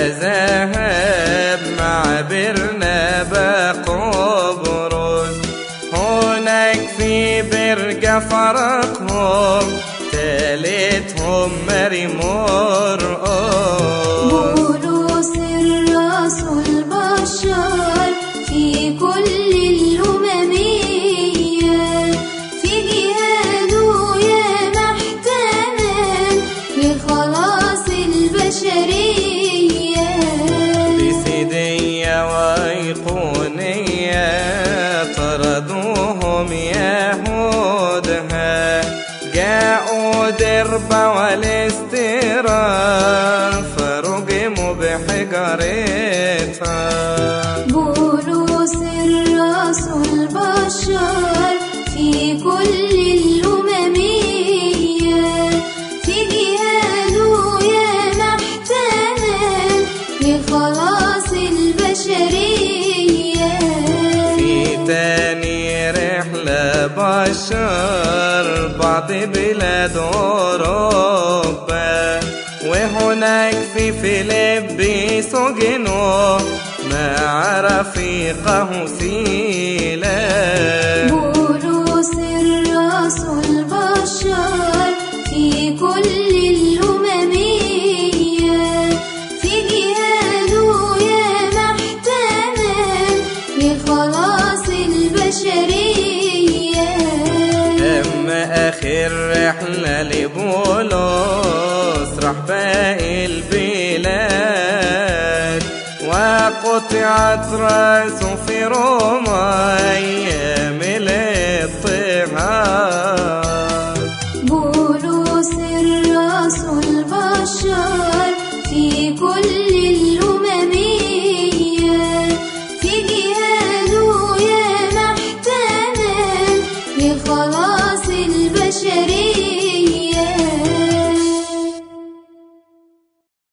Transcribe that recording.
ذهب مع برنابا قبرص هناك في برجة فرقهم تالتهم ماري مرقص بولس الرسول بشر في كل الأممية في جهاده يا محتمل لخلاص البشرية بسيدية وأيقونية طردوهم يهودها جاءوا دربا والاستيران فرجموا بحجرتها بولس الرسول بشر في كل الأممية في جهاده يا محتمل لخلاص البشرية في تاني رحلة بشر بعض بلاد أوروبا وهناك في فيليبي سجنوا مع رفيقه سيلا بولس الرسول بشر في كل الأممية في جهاده يا محتمل لخلاص البشرية أما آخر رحلة لبولس راح باقي البلاد وقطعت رأسه في روما